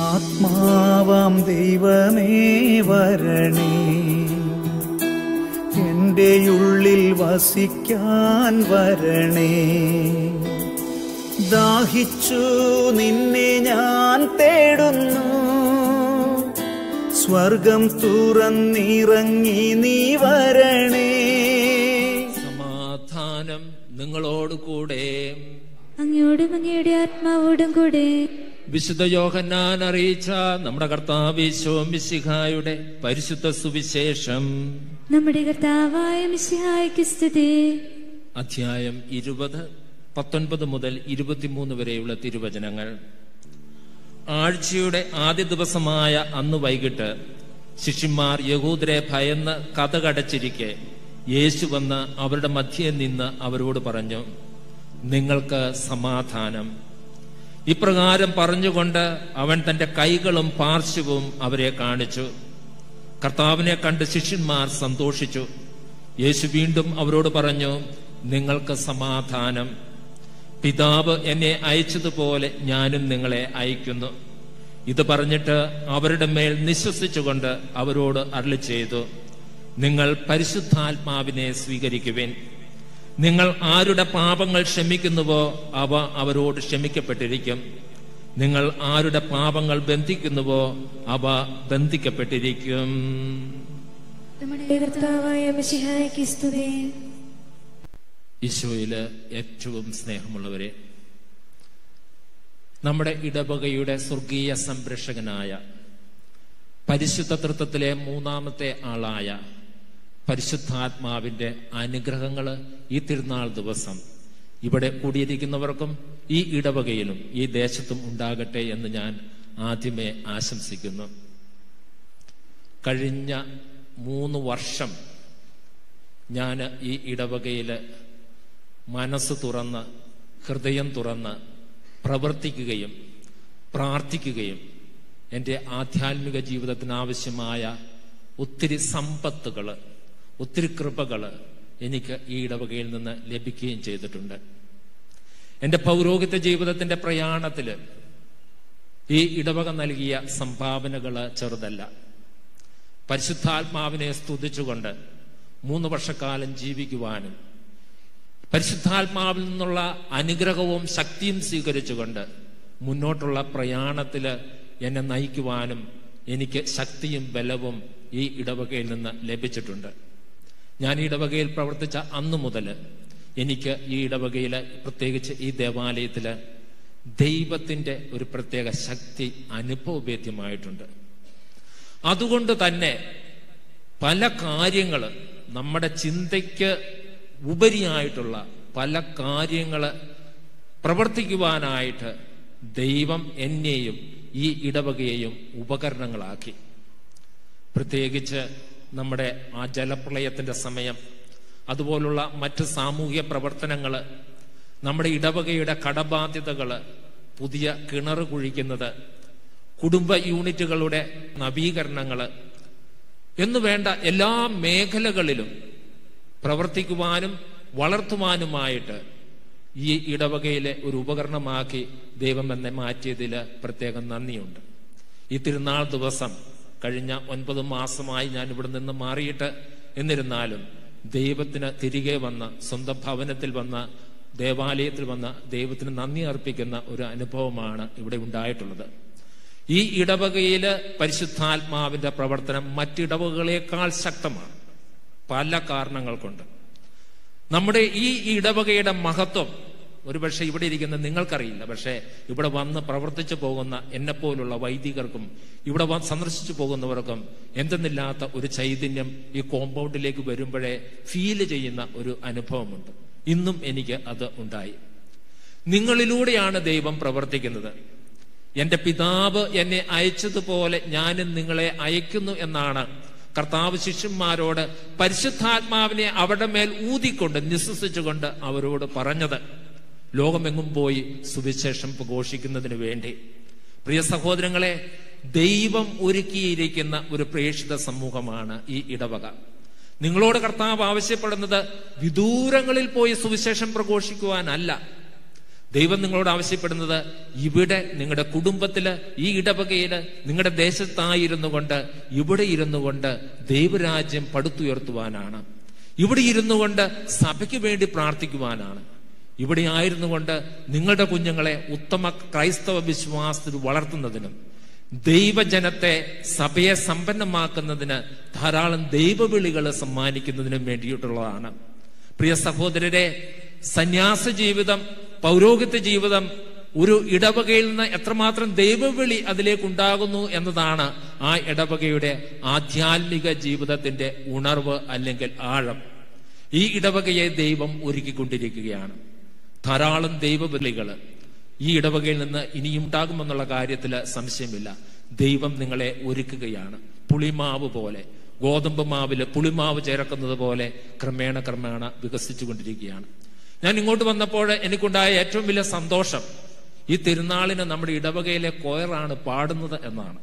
ആത്മാവാം ദൈവമേ വരണേ എൻ്റെ ഉള്ളിൽ വസിക്കാൻ വരണേ ദാഹിച്ചു നിന്നെ ഞാൻ തേടുന്നു സ്വർഗം തുറന്നിറങ്ങി നീ വരണേ സമാധാനം നിങ്ങളോട് കൂടെ അങ്ങയോടും അങ്ങയുടെ ആത്മാവോടും കൂടെ വിശുദ്ധ യോഹന്നാൻ അറിയിച്ച നമ്മുടെ കർത്താവീശോ മിശിഹായുടെ പരിശുദ്ധ സുവിശേഷം നമ്മുടെ കർത്താവായ മിശിഹായ്ക്ക് സ്തുതി അധ്യായം ഇരുപത് പത്തൊൻപത് മുതൽ ഇരുപത്തിമൂന്ന് വരെയുള്ള തിരുവചനങ്ങൾ ആഴ്ചയുടെ ആദ്യ ദിവസമായ അന്ന് വൈകിട്ട് ശിഷ്യന്മാർ യഹൂദരെ ഭയന്ന് കഥകടച്ചിരിക്കെ യേശു വന്ന് അവരുടെ മധ്യേ നിന്ന് അവരോട് പറഞ്ഞു നിങ്ങൾക്ക് സമാധാനം ഇപ്രകാരം പറഞ്ഞുകൊണ്ട് അവൻ തന്റെ കൈകളും പാർശ്വവും അവരെ കാണിച്ചു കർത്താവിനെ കണ്ട് ശിഷ്യന്മാർ സന്തോഷിച്ചു യേശു വീണ്ടും അവരോട് പറഞ്ഞു നിങ്ങൾക്ക് സമാധാനം പിതാവ് എന്നെ അയച്ചതുപോലെ ഞാനും നിങ്ങളെ അയക്കുന്നു ഇത് പറഞ്ഞിട്ട് അവരുടെ മേൽ നിശ്വസിച്ചുകൊണ്ട് അവരോട് അരളി ചെയ്തു നിങ്ങൾ പരിശുദ്ധാത്മാവിനെ സ്വീകരിക്കുവിൻ നിങ്ങൾ ആരുടെ പാപങ്ങൾ ക്ഷമിക്കുന്നുവോ അവ അവരോട് ക്ഷമിക്കപ്പെട്ടിരിക്കും നിങ്ങൾ ആരുടെ പാപങ്ങൾ ബന്ധിക്കുന്നുവോ അവ ബന്ധിക്കപ്പെട്ടിരിക്കും നമ്മുടെ കർത്താവായ മിശിഹായ്ക്ക് സ്തുതി ഈശോയില് ഏറ്റവും സ്നേഹമുള്ളവരെ നമ്മുടെ ഇടവകയുടെ സ്വർഗീയ സംരക്ഷകനായ പരിശുദ്ധ തൃത്വത്തിലെ മൂന്നാമത്തെ ആളായ പരിശുദ്ധാത്മാവിന്റെ അനുഗ്രഹങ്ങൾ ഈ തിരുനാൾ ദിവസം ഇവിടെ കൂടിയിരിക്കുന്നവർക്കും ഈ ഇടവകയിലും ഈ ദേശത്തും ഉണ്ടാകട്ടെ എന്ന് ഞാൻ ആദ്യമേ ആശംസിക്കുന്നു കഴിഞ്ഞ മൂന്ന് വർഷം ഞാൻ ഈ ഇടവകയിൽ മനസ്സ് തുറന്ന് ഹൃദയം തുറന്ന് പ്രവർത്തിക്കുകയും പ്രാർത്ഥിക്കുകയും എൻ്റെ ആധ്യാത്മിക ജീവിതത്തിന് ആവശ്യമായ ഒത്തിരി സമ്പത്തുകൾ ഒത്തിരി കൃപകൾ എനിക്ക് ഈ ഇടവകയിൽ നിന്ന് ലഭിക്കുകയും ചെയ്തിട്ടുണ്ട് എൻ്റെ പൗരോഹിത്യ ജീവിതത്തിന്റെ പ്രയാണത്തിൽ ഈ ഇടവക നൽകിയ സംഭാവനകൾ ചെറുതല്ല പരിശുദ്ധാത്മാവിനെ സ്തുതിച്ചുകൊണ്ട് മൂന്ന് വർഷക്കാലം ജീവിക്കുവാനും പരിശുദ്ധാത്മാവിൽ നിന്നുള്ള അനുഗ്രഹവും ശക്തിയും സ്വീകരിച്ചുകൊണ്ട് മുന്നോട്ടുള്ള പ്രയാണത്തിൽ എന്നെ നയിക്കുവാനും എനിക്ക് ശക്തിയും ബലവും ഈ ഇടവകയിൽ നിന്ന് ലഭിച്ചിട്ടുണ്ട് ഞാൻ ഈ ഇടവകയിൽ പ്രവർത്തിച്ച അന്നു മുതൽ എനിക്ക് ഈ ഇടവകയിൽ പ്രത്യേകിച്ച് ഈ ദേവാലയത്തിൽ ദൈവത്തിന്റെ ഒരു പ്രത്യേക ശക്തി അനുഭവവേദ്യമായിട്ടുണ്ട് അതുകൊണ്ട് തന്നെ പല കാര്യങ്ങൾ നമ്മുടെ ചിന്തയ്ക്ക് ഉപരിയായിട്ടുള്ള പല കാര്യങ്ങൾ പ്രവർത്തിക്കുവാനായിട്ട് ദൈവം എന്നെയും ഈ ഇടവകയെയും ഉപകരണങ്ങളാക്കി പ്രത്യേകിച്ച് നമ്മുടെ ആ ജലപ്രളയത്തിന്റെ സമയം അതുപോലുള്ള മറ്റ് സാമൂഹ്യ പ്രവർത്തനങ്ങൾ നമ്മുടെ ഇടവകയുടെ കടബാധ്യതകൾ പുതിയ കിണർ കുഴിക്കുന്നത് കുടുംബ യൂണിറ്റുകളുടെ നവീകരണങ്ങൾ എന്നു വേണ്ട എല്ലാ മേഖലകളിലും പ്രവർത്തിക്കുവാനും വളർത്തുവാനുമായിട്ട് ഈ ഇടവകയിലെ ഒരു ഉപകരണമാക്കി ദൈവം എന്നെ മാറ്റിയതിൽ പ്രത്യേകം നന്ദിയുണ്ട് ഈ തിരുനാൾ ദിവസം കഴിഞ്ഞ ഒൻപത് മാസമായി ഞാൻ ഇവിടെ നിന്ന് മാറിയിട്ട് എന്നിരുന്നാലും ദൈവത്തിന് തിരികെ വന്ന സ്വന്തം ഭവനത്തിൽ വന്ന ദേവാലയത്തിൽ വന്ന ദൈവത്തിന് നന്ദി അർപ്പിക്കുന്ന ഒരു അനുഭവമാണ് ഇവിടെ ഉണ്ടായിട്ടുള്ളത് ഈ ഇടവകയില് പരിശുദ്ധാത്മാവിന്റെ പ്രവർത്തനം മറ്റിടവകകളേക്കാൾ ശക്തമാണ് പല കാരണങ്ങൾ കൊണ്ട് നമ്മുടെ ഈ ഇടവകയുടെ മഹത്വം ഒരുപക്ഷെ ഇവിടെ ഇരിക്കുന്ന നിങ്ങൾക്കറിയില്ല പക്ഷേ ഇവിടെ വന്ന് പ്രവർത്തിച്ചു പോകുന്ന എന്നെപ്പോലുള്ള വൈദികർക്കും ഇവിടെ വന്ന് സന്ദർശിച്ചു പോകുന്നവർക്കും എന്തെന്നില്ലാത്ത ഒരു ചൈതന്യം ഈ കോമ്പൗണ്ടിലേക്ക് വരുമ്പോഴേ ഫീല് ചെയ്യുന്ന ഒരു അനുഭവമുണ്ട് ഇന്നും എനിക്ക് അത് ഉണ്ടായി നിങ്ങളിലൂടെയാണ് ദൈവം പ്രവർത്തിക്കുന്നത് എന്റെ പിതാവ് എന്നെ അയച്ചതുപോലെ ഞാനും നിങ്ങളെ അയക്കുന്നു എന്നാണ് കർത്താവ് ശിഷ്യന്മാരോട് പരിശുദ്ധാത്മാവിനെ അവരുടെ മേൽ ഊതിക്കൊണ്ട് നിശ്വസിച്ചുകൊണ്ട് അവരോട് പറഞ്ഞത് ലോകമെങ്ങും പോയി സുവിശേഷം പ്രഘോഷിക്കുന്നതിന് വേണ്ടി പ്രിയ സഹോദരങ്ങളെ ദൈവം ഒരുക്കിയിരിക്കുന്ന ഒരു പ്രേക്ഷിത സമൂഹമാണ് ഈ ഇടവക നിങ്ങളോട് കർത്താവ് ആവശ്യപ്പെടുന്നത് വിദൂരങ്ങളിൽ പോയി സുവിശേഷം പ്രഘോഷിക്കുവാനല്ല ദൈവം നിങ്ങളോട് ആവശ്യപ്പെടുന്നത് ഇവിടെ നിങ്ങളുടെ കുടുംബത്തില് ഈ ഇടവകയില് നിങ്ങളുടെ ദേശത്തായിരുന്നു കൊണ്ട് ഇവിടെ ഇരുന്നു കൊണ്ട് ദൈവരാജ്യം പടുത്തുയർത്തുവാനാണ് ഇവിടെ ഇരുന്നു കൊണ്ട് സഭയ്ക്ക് വേണ്ടി പ്രാർത്ഥിക്കുവാനാണ് ഇവിടെ ആയിരുന്നു കൊണ്ട് നിങ്ങളുടെ കുഞ്ഞുങ്ങളെ ഉത്തമ ക്രൈസ്തവ വിശ്വാസത്തിൽ വളർത്തുന്നതിനും ദൈവജനത്തെ സഭയെ സമ്പന്നമാക്കുന്നതിന് ധാരാളം ദൈവവിളികൾ സമ്മാനിക്കുന്നതിനും വേണ്ടിയിട്ടുള്ളതാണ് പ്രിയ സഹോദരരെ സന്യാസ ജീവിതം പൗരോഹിത്യ ജീവിതം ഒരു ഇടവകയിൽ നിന്ന് എത്രമാത്രം ദൈവവിളി അതിലേക്ക് ഉണ്ടാകുന്നു എന്നതാണ് ആ ഇടവകയുടെ ആധ്യാത്മിക ജീവിതത്തിന്റെ ഉണർവ് അല്ലെങ്കിൽ ആഴം ഈ ഇടവകയെ ദൈവം ഒരുക്കിക്കൊണ്ടിരിക്കുകയാണ് ധാരാളം ദൈവവിളികൾ ഈ ഇടവകയിൽ നിന്ന് ഇനിയും ഉണ്ടാകുമെന്നുള്ള കാര്യത്തിൽ സംശയമില്ല ദൈവം നിങ്ങളെ ഒരുക്കുകയാണ് പുളിമാവ് പോലെ ഗോതമ്പ് മാവില് പുളിമാവ് ചേർക്കുന്നത് പോലെ ക്രമേണ ക്രമേണ വികസിച്ചുകൊണ്ടിരിക്കുകയാണ് ഞാൻ ഇങ്ങോട്ട് വന്നപ്പോൾ എനിക്കുണ്ടായ ഏറ്റവും വലിയ സന്തോഷം ഈ തിരുനാളിന് നമ്മുടെ ഇടവകയിലെ കോയറാണ് പാടുന്നത് എന്നാണ്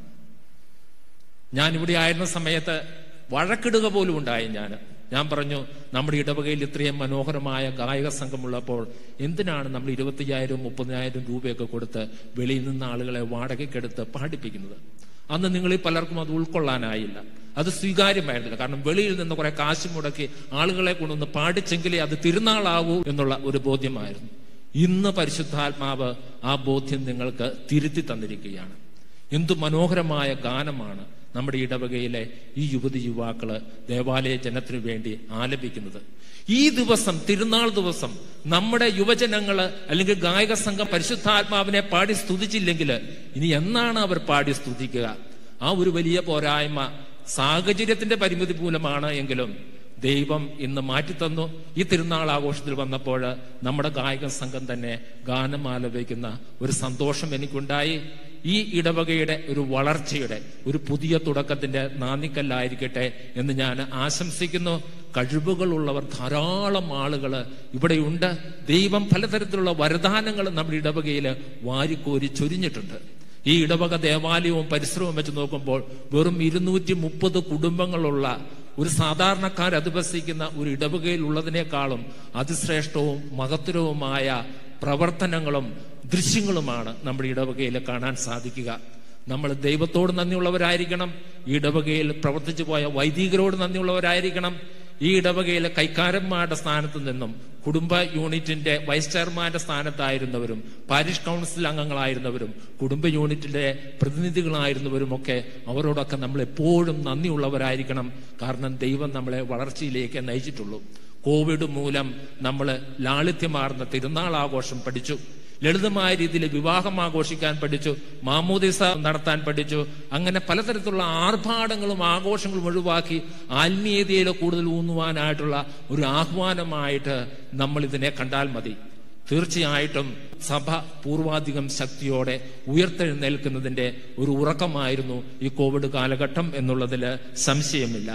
ഞാൻ ഇവിടെ ആയിരുന്ന സമയത്ത് വഴക്കിടുക പോലും ഉണ്ടായി ഞാൻ ഞാൻ പറഞ്ഞു നമ്മുടെ ഇടവകയിൽ ഇത്രയും മനോഹരമായ ഗായക സംഘമുള്ളപ്പോൾ എന്തിനാണ് നമ്മൾ ഇരുപത്തിയ്യായിരം മുപ്പതിനായിരം രൂപയൊക്കെ കൊടുത്ത് വെളിയിൽ നിന്ന് ആളുകളെ വാടകയ്ക്കെടുത്ത് പാടിപ്പിക്കുന്നത് അന്ന് നിങ്ങളിൽ പലർക്കും അത് ഉൾക്കൊള്ളാനായില്ല അത് സ്വീകാര്യമായിരുന്നില്ല കാരണം വെളിയിൽ നിന്ന് കുറെ കാശ് മുടക്കി ആളുകളെ കൊണ്ടൊന്ന് പാടിച്ചെങ്കിലേ അത് തിരുനാളാവൂ എന്നുള്ള ഒരു ബോധ്യമായിരുന്നു ഇന്ന് പരിശുദ്ധാത്മാവ് ആ ബോധ്യം നിങ്ങൾക്ക് തിരുത്തി തന്നിരിക്കുകയാണ് എന്തു മനോഹരമായ ഗാനമാണ് നമ്മുടെ ഇടവകയിലെ ഈ യുവതി യുവാക്കള് ദേവാലയ ജനത്തിനു വേണ്ടി ആലപിക്കുന്നത് ഈ ദിവസം തിരുനാൾ ദിവസം നമ്മുടെ യുവജനങ്ങള് അല്ലെങ്കിൽ ഗായക സംഘം പരിശുദ്ധാത്മാവിനെ പാടി സ്തുതിച്ചില്ലെങ്കിൽ ഇനി എന്നാണ് അവർ പാടി സ്തുതിക്കുക ആ ഒരു വലിയ പോരായ്മ സാഹചര്യത്തിന്റെ പരിമിതി മൂലമാണ് എങ്കിലും ദൈവം ഇന്ന് മാറ്റിത്തന്നു ഈ തിരുനാൾ ആഘോഷത്തിൽ വന്നപ്പോൾ നമ്മുടെ ഗായക സംഘം തന്നെ ഗാനം ആലപിക്കുന്ന ഒരു സന്തോഷം എനിക്കുണ്ടായി ഈ ഇടവകയുടെ ഒരു വളർച്ചയുടെ ഒരു പുതിയ തുടക്കത്തിന്റെ നാന്ദിക്കല്ലായിരിക്കട്ടെ എന്ന് ഞാൻ ആശംസിക്കുന്നു കഴിവുകളുള്ളവർ ധാരാളം ആളുകൾ ഇവിടെയുണ്ട് ദൈവം പലതരത്തിലുള്ള വരദാനങ്ങൾ നമ്മുടെ ഇടവകയിൽ വാരിക്കോരി ചൊരിഞ്ഞിട്ടുണ്ട് ഈ ഇടവക ദേവാലയവും പരിസരവും വെച്ച് നോക്കുമ്പോൾ വെറും ഇരുന്നൂറ്റി മുപ്പത് കുടുംബങ്ങളുള്ള ഒരു സാധാരണക്കാർ അധിവസിക്കുന്ന ഒരു ഇടവകയിൽ ഉള്ളതിനേക്കാളും അതിശ്രേഷ്ഠവും മഹത്തരവുമായ പ്രവർത്തനങ്ങളും ദൃശ്യങ്ങളുമാണ് നമ്മുടെ ഇടവകയിൽ കാണാൻ സാധിക്കുക നമ്മൾ ദൈവത്തോട് നന്ദിയുള്ളവരായിരിക്കണം ഈ ഇടവകയിൽ പ്രവർത്തിച്ചു പോയ വൈദികരോട് നന്ദിയുള്ളവരായിരിക്കണം ഈ ഇടവകയിലെ കൈക്കാരന്മാരുടെ സ്ഥാനത്ത് നിന്നും കുടുംബ യൂണിറ്റിന്റെ വൈസ് ചെയർമാന്റെ സ്ഥാനത്തായിരുന്നവരും പാരിഷ് കൗൺസിൽ അംഗങ്ങളായിരുന്നവരും കുടുംബ യൂണിറ്റിന്റെ പ്രതിനിധികളായിരുന്നവരും ഒക്കെ അവരോടൊക്കെ നമ്മൾ എപ്പോഴും നന്ദിയുള്ളവരായിരിക്കണം കാരണം ദൈവം നമ്മളെ വളർച്ചയിലേക്ക് നയിച്ചിട്ടുള്ളൂ കോവിഡ് മൂലം നമ്മൾ ലാളിത്യമാർന്ന തിരുനാൾ ആഘോഷം പഠിച്ചു ലളിതമായ രീതിയിൽ വിവാഹം ആഘോഷിക്കാൻ പഠിച്ചു മാമോദിസ നടത്താൻ പഠിച്ചു അങ്ങനെ പലതരത്തിലുള്ള ആർഭാടങ്ങളും ആഘോഷങ്ങളും ഒഴിവാക്കി ആത്മീയതയിൽ കൂടുതൽ ഊന്നുവാനായിട്ടുള്ള ഒരു ആഹ്വാനമായിട്ട് നമ്മൾ ഇതിനെ കണ്ടാൽ മതി തീർച്ചയായിട്ടും സഭ പൂർവാധികം ശക്തിയോടെ ഉയർത്തെഴുന്നേൽക്കുന്നതിന്റെ ഒരു ഉറക്കമായിരുന്നു ഈ കോവിഡ് കാലഘട്ടം എന്നുള്ളതിൽ സംശയമില്ല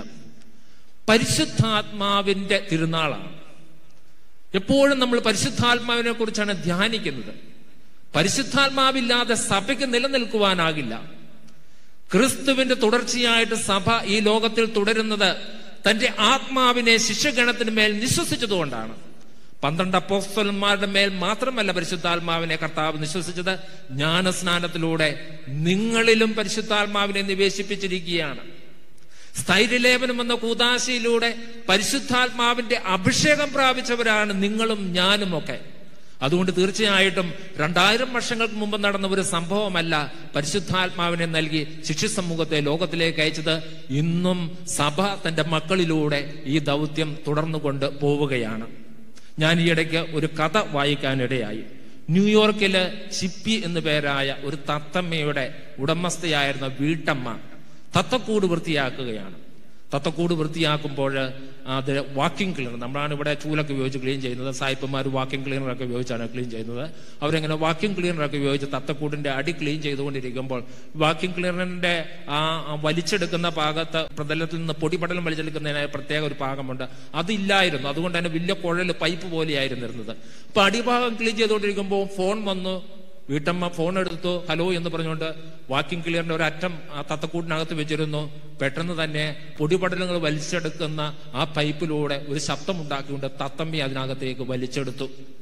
പരിശുദ്ധാത്മാവിന്റെ തിരുനാളാണ് എപ്പോഴും നമ്മൾ പരിശുദ്ധാത്മാവിനെ കുറിച്ചാണ് ധ്യാനിക്കുന്നത് പരിശുദ്ധാത്മാവില്ലാതെ സഭയ്ക്ക് നിലനിൽക്കുവാനാകില്ല ക്രിസ്തുവിന്റെ തുടർച്ചയായിട്ട് സഭ ഈ ലോകത്തിൽ തുടരുന്നത് തന്റെ ആത്മാവിനെ ശിഷ്യഗണത്തിന് മേൽ നിശ്വസിച്ചതുകൊണ്ടാണ് പന്ത്രണ്ട് അപ്പോസ്തലന്മാരുടെ മേൽ മാത്രമല്ല പരിശുദ്ധാത്മാവിനെ കർത്താവ് നിശ്വസിച്ചത് ജ്ഞാനസ്നാനത്തിലൂടെ നിങ്ങളിലും പരിശുദ്ധാത്മാവിനെ നിവേശിപ്പിച്ചിരിക്കുകയാണ് സ്ഥൈര്യലേപനം എന്ന കൂതാശയിലൂടെ പരിശുദ്ധാത്മാവിന്റെ അഭിഷേകം പ്രാപിച്ചവരാണ് നിങ്ങളും ഞാനും ഒക്കെ അതുകൊണ്ട് തീർച്ചയായിട്ടും രണ്ടായിരം വർഷങ്ങൾക്ക് മുമ്പ് നടന്ന ഒരു സംഭവമല്ല പരിശുദ്ധാത്മാവിനെ നൽകി ശിഷ്യ സമൂഹത്തെ ലോകത്തിലേക്ക് അയച്ചത് ഇന്നും സഭ തന്റെ മക്കളിലൂടെ ഈ ദൗത്യം തുടർന്നുകൊണ്ട് പോവുകയാണ് ഞാൻ ഈ ഇടയ്ക്ക് ഒരു കഥ വായിക്കാനിടയായി ന്യൂയോർക്കില് ചിപ്പി എന്നു പേരായ ഒരു തത്തമ്മയുടെ ഉടമസ്ഥയായിരുന്ന വീട്ടമ്മ തത്തക്കൂട് വൃത്തിയാക്കുകയാണ് തത്തക്കൂട് വൃത്തിയാക്കുമ്പോൾ അത് വാക്കിംഗ് ക്ലീനർ നമ്മളാണ് ഇവിടെ ചൂലൊക്കെ ഉപയോഗിച്ച് ക്ലീൻ ചെയ്യുന്നത് സായിപ്പന്മാർ വാക്കിംഗ് ക്ലീനറൊക്കെ ഉപയോഗിച്ചാണ് ക്ലീൻ ചെയ്യുന്നത് അവരെങ്ങനെ വാക്കിംഗ് ക്ലീനറൊക്കെ ഉപയോഗിച്ച് തത്തക്കൂടിന്റെ അടി ക്ലീൻ ചെയ്തുകൊണ്ടിരിക്കുമ്പോൾ വാക്കിംഗ് ക്ലീനറിന്റെ ആ ആ വലിച്ചെടുക്കുന്ന ഭാഗത്ത് പ്രതലത്തിൽ നിന്ന് പൊടിപടലം വലിച്ചെടുക്കുന്നതിനായി പ്രത്യേക ഒരു ഭാഗമുണ്ട് അതില്ലായിരുന്നു അതുകൊണ്ട് തന്നെ വലിയ കുഴൽ പൈപ്പ് പോലെയായിരുന്നു ഇരുന്നത് അപ്പൊ അടിഭാഗം ക്ലീൻ ചെയ്തുകൊണ്ടിരിക്കുമ്പോൾ ഫോൺ വന്നു വീട്ടമ്മ ഫോൺ എടുത്തു ഹലോ എന്ന് പറഞ്ഞുകൊണ്ട് വാക്കിംഗ് ക്ലിയറിന്റെ ഒരു അറ്റം ആ തത്തക്കൂട്ടിനകത്ത് വെച്ചിരുന്നു പെട്ടെന്ന് തന്നെ പൊടിപടലങ്ങൾ വലിച്ചെടുക്കുന്ന ആ പൈപ്പിലൂടെ ഒരു ശബ്ദം ഉണ്ടാക്കിക്കൊണ്ട് തത്തമ്മി അതിനകത്തേക്ക് വലിച്ചെടുത്തു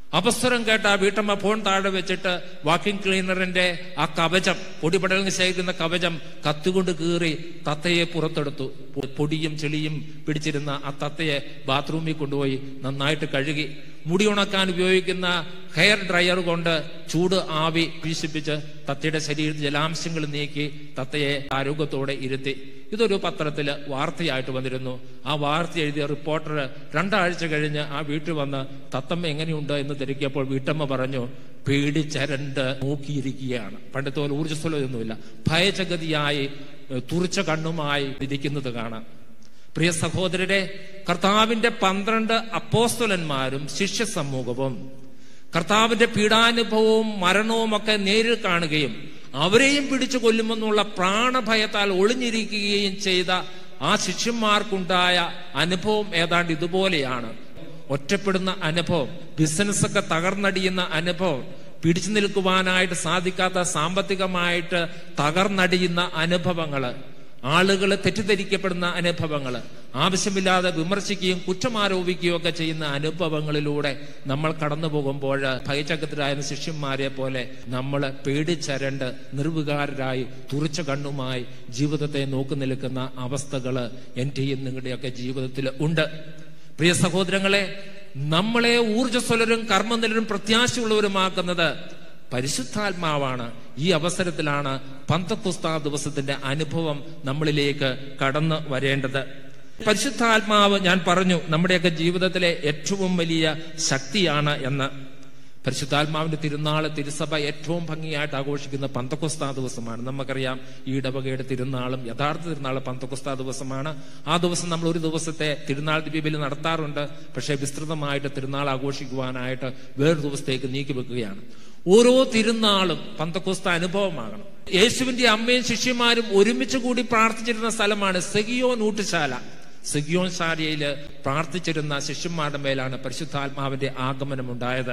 അപസ്വരം കേട്ട ആ വീട്ടമ്മ ഫോൺ താഴെ വെച്ചിട്ട് വാക്കിംഗ് ക്ലീനറിന്റെ ആ കവചം പൊടിപടലിന് ശേഖരിക്കുന്ന കവചം കത്തുകൊണ്ട് കീറി തത്തയെ പുറത്തെടുത്തു പൊ- പൊടിയും ചെളിയും പിടിച്ചിരുന്ന ആ തത്തയെ ബാത്റൂമിൽ കൊണ്ടുപോയി നന്നായിട്ട് കഴുകി മുടി ഉണക്കാൻ ഉപയോഗിക്കുന്ന ഹെയർ ഡ്രയർ കൊണ്ട് ചൂട് ആവി വീശിപ്പിച്ച് തത്തയുടെ ശരീരത്തിൽ ജലാംശങ്ങൾ നീക്കി തത്തയെ ആരോഗ്യത്തോടെ ഇരുത്തി ഇതൊരു പത്രത്തില് വാർത്തയായിട്ട് വന്നിരുന്നു ആ വാർത്ത എഴുതിയ റിപ്പോർട്ടർ രണ്ടാഴ്ച കഴിഞ്ഞ് ആ വീട്ടിൽ വന്ന് തത്തമ്മ എങ്ങനെയുണ്ട് എന്ന് തിരക്കിയപ്പോൾ വീട്ടമ്മ പറഞ്ഞു പേടിച്ചരണ്ട് നോക്കിയിരിക്കുകയാണ് പണ്ടത്തെ പോലെ ഊർജ്ജസ്വലമൊന്നുമില്ല ഭയചഗതിയായി ഏഹ്, തുറിച്ച കണ്ണുമായി ഇരിക്കുന്നത് കാണാം പ്രിയ സഹോദരരെ കർത്താവിന്റെ പന്ത്രണ്ട് അപ്പോസ്തലന്മാരും ശിഷ്യ സമൂഹവും കർത്താവിന്റെ പീഡാനുഭവവും മരണവും ഒക്കെ നേരിൽ കാണുകയും അവരെയും പിടിച്ചു കൊല്ലുമെന്നുള്ള പ്രാണഭയത്താൽ ഒളിഞ്ഞിരിക്കുകയും ചെയ്ത ആ ശിഷ്യന്മാർക്കുണ്ടായ അനുഭവം ഏതാണ്ട് ഇതുപോലെയാണ് ഒറ്റപ്പെടുന്ന അനുഭവം ബിസിനസ്സൊക്കെ തകർന്നടിയുന്ന അനുഭവം പിടിച്ചു നിൽക്കുവാനായിട്ട് സാധിക്കാത്ത സാമ്പത്തികമായിട്ട് തകർന്നടിയുന്ന അനുഭവങ്ങള് ആളുകൾ തെറ്റിദ്ധരിക്കപ്പെടുന്ന അനുഭവങ്ങൾ ആവശ്യമില്ലാതെ വിമർശിക്കുകയും കുറ്റമാരോപിക്കുകയും ഒക്കെ ചെയ്യുന്ന അനുഭവങ്ങളിലൂടെ നമ്മൾ കടന്നു പോകുമ്പോൾ ഭയചകത്തിലായ ശിഷ്യന്മാരെ പോലെ നമ്മൾ പേടിച്ചരണ്ട് നിർവികാരരായി തുറിച്ച കണ്ണുമായി ജീവിതത്തെ നോക്കി നിൽക്കുന്ന അവസ്ഥകൾ എന്റെയും നിങ്ങളുടെയൊക്കെ ജീവിതത്തിൽ ഉണ്ട് പ്രിയ സഹോദരങ്ങളെ നമ്മളെ ഊർജ്ജസ്വലരും കർമ്മനിലരും പ്രത്യാശയുള്ളവരുമാക്കുന്നത് പരിശുദ്ധാത്മാവാണ് ഈ അവസരത്തിലാണ് പന്തക്കുസ്താ ദിവസത്തിന്റെ അനുഭവം നമ്മളിലേക്ക് കടന്നു വരേണ്ടത് പരിശുദ്ധാത്മാവ് ഞാൻ പറഞ്ഞു നമ്മുടെയൊക്കെ ജീവിതത്തിലെ ഏറ്റവും വലിയ ശക്തിയാണ് എന്ന് പരിശുദ്ധാത്മാവിന്റെ തിരുനാള് തിരുസഭ ഏറ്റവും ഭംഗിയായിട്ട് ആഘോഷിക്കുന്ന പന്തക്കുസ്താ ദിവസമാണ് നമുക്കറിയാം ഈ ഇടവകയുടെ തിരുനാളും യഥാർത്ഥ തിരുനാൾ പന്തക്കുസ്താ ദിവസമാണ് ആ ദിവസം നമ്മൾ ഒരു ദിവസത്തെ തിരുനാൾ ദിവ്യബലി നടത്താറുണ്ട് പക്ഷേ വിസ്തൃതമായിട്ട് തിരുനാൾ ആഘോഷിക്കുവാനായിട്ട് വേറൊരു ദിവസത്തേക്ക് നീക്കി വെക്കുകയാണ് ഓരോ തിരുനാളും പന്തക്കുസ്ത അനുഭവമാകണം യേശുവിന്റെ അമ്മയും ശിഷ്യന്മാരും ഒരുമിച്ച് കൂടി പ്രാർത്ഥിച്ചിരുന്ന സ്ഥലമാണ് സെഗിയോൻ ഊട്ടുശാല സെഗിയോൻ ശാലയില് പ്രാർത്ഥിച്ചിരുന്ന ശിഷ്യന്മാരുടെ മേലാണ് പരിശുദ്ധാത്മാവിന്റെ ആഗമനം ഉണ്ടായത്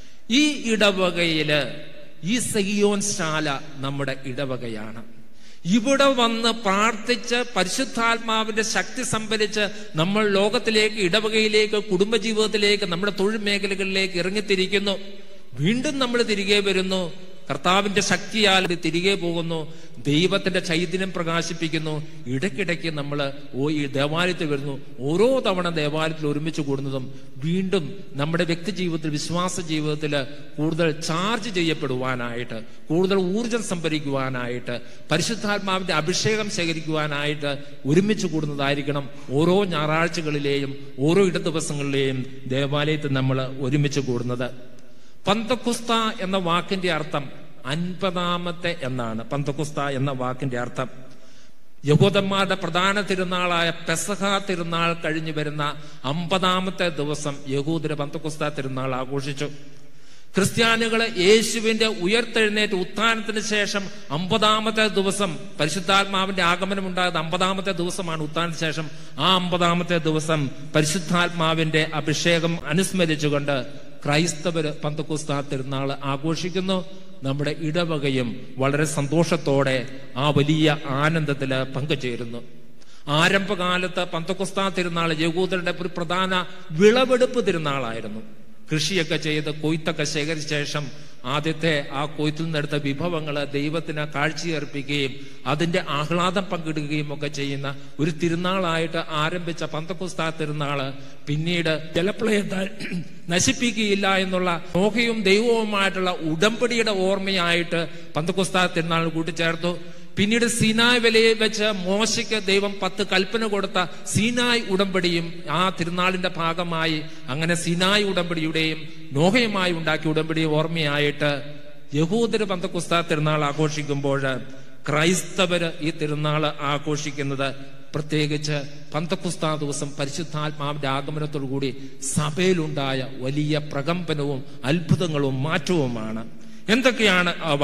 ഈ ഇടവകയില് ഈ സെഗിയോൻ ശാല നമ്മുടെ ഇടവകയാണ് ഇവിടെ വന്ന് പ്രാർത്ഥിച്ച് പരിശുദ്ധാത്മാവിന്റെ ശക്തി സംഭരിച്ച് നമ്മൾ ലോകത്തിലേക്ക് ഇടവകയിലേക്ക് കുടുംബജീവിതത്തിലേക്ക് നമ്മുടെ തൊഴിൽ മേഖലകളിലേക്ക് ഇറങ്ങിത്തിരിക്കുന്നു വീണ്ടും നമ്മൾ തിരികെ വരുന്നു കർത്താവിന്റെ ശക്തിയാൽ ഇത് തിരികെ പോകുന്നു ദൈവത്തിന്റെ ചൈതന്യം പ്രകാശിപ്പിക്കുന്നു ഇടയ്ക്കിടയ്ക്ക് നമ്മൾ ഓ ഈ ദേവാലയത്തിൽ വരുന്നു ഓരോ തവണ ദേവാലയത്തിൽ ഒരുമിച്ച് കൂടുന്നതും വീണ്ടും നമ്മുടെ വ്യക്തി ജീവിതത്തിൽ വിശ്വാസ ജീവിതത്തിൽ കൂടുതൽ ചാർജ് ചെയ്യപ്പെടുവാനായിട്ട് കൂടുതൽ ഊർജം സംഭരിക്കുവാനായിട്ട് പരിശുദ്ധാത്മാവിന്റെ അഭിഷേകം ശേഖരിക്കുവാനായിട്ട് ഒരുമിച്ച് കൂടുന്നതായിരിക്കണം ഓരോ ഞായറാഴ്ചകളിലെയും ഓരോ ഇട ദിവസങ്ങളിലെയും ദേവാലയത്തിൽ നമ്മൾ ഒരുമിച്ച് കൂടുന്നത് പന്തക്കുസ്ത എന്ന വാക്കിന്റെ അർത്ഥം അൻപതാമത്തെ എന്നാണ് പന്തക്കുസ്ത എന്ന വാക്കിന്റെ അർത്ഥം യഹൂദന്മാരുടെ പ്രധാന തിരുനാളായ പെസഹ തിരുനാൾ കഴിഞ്ഞു വരുന്ന അമ്പതാമത്തെ ദിവസം യഹൂദര് പന്തക്കുസ്ത തിരുനാൾ ആഘോഷിച്ചു ക്രിസ്ത്യാനികള് യേശുവിന്റെ ഉയർത്തെഴുന്നേറ്റ് ഉത്ഥാനത്തിന് ശേഷം അമ്പതാമത്തെ ദിവസം പരിശുദ്ധാത്മാവിന്റെ ആഗമനം ഉണ്ടായത് അമ്പതാമത്തെ ദിവസമാണ് ഉത്ഥാനത്തിന് ശേഷം ആ അമ്പതാമത്തെ ദിവസം പരിശുദ്ധാത്മാവിന്റെ അഭിഷേകം അനുസ്മരിച്ചുകൊണ്ട് ക്രൈസ്തവര് പന്തക്കുസ്താ തിരുനാൾ ആഘോഷിക്കുന്നു നമ്മുടെ ഇടവകയും വളരെ സന്തോഷത്തോടെ ആ വലിയ ആനന്ദത്തില് പങ്കുചേരുന്നു ആരംഭകാലത്ത് പന്തക്കുസ്താ തിരുനാൾ യഹൂദരുടെ ഒരു പ്രധാന വിളവെടുപ്പ് തിരുനാളായിരുന്നു കൃഷിയൊക്കെ ചെയ്ത് കൊയ്ത്തൊക്കെ ശേഖരിച്ച ശേഷം ആദ്യത്തെ ആ കൊയ്ത്തിൽ നിന്നെടുത്ത വിഭവങ്ങൾ ദൈവത്തിന് കാഴ്ചയർപ്പിക്കുകയും അതിന്റെ ആഹ്ലാദം പങ്കിടുകയും ഒക്കെ ചെയ്യുന്ന ഒരു തിരുനാളായിട്ട് ആരംഭിച്ച പന്തക്കുസ്താ തിരുനാള് പിന്നീട് ജലപ്രളയത്താൽ നശിപ്പിക്കുകയില്ല എന്നുള്ള നോഹയും ദൈവവുമായിട്ടുള്ള ഉടമ്പടിയുടെ ഓർമ്മയായിട്ട് പന്തക്കുസ്താ തിരുനാൾ കൂട്ടിച്ചേർത്തു പിന്നീട് സീനായ് വിലയിൽ വെച്ച് മോശയ്ക്ക് ദൈവം പത്ത് കൽപ്പന കൊടുത്ത സീനായ് ഉടമ്പടിയും ആ തിരുനാളിന്റെ ഭാഗമായി അങ്ങനെ സീനായ് ഉടമ്പടിയുടെയും നോഹയുമായി ഉണ്ടാക്കിയ ഉടമ്പടി ഓർമ്മയായിട്ട് യഹൂദര് പന്തക്കുസ്താ തിരുനാൾ ആഘോഷിക്കുമ്പോൾ ക്രൈസ്തവര് ഈ തിരുനാൾ ആഘോഷിക്കുന്നത് പ്രത്യേകിച്ച് പന്തക്കുസ്താ ദിവസം പരിശുദ്ധാത്മാവിന്റെ ആഗമനത്തോടുകൂടി സഭയിലുണ്ടായ വലിയ പ്രകമ്പനവും അത്ഭുതങ്ങളും മാറ്റവുമാണ് എന്തൊക്കെയാണ് അവ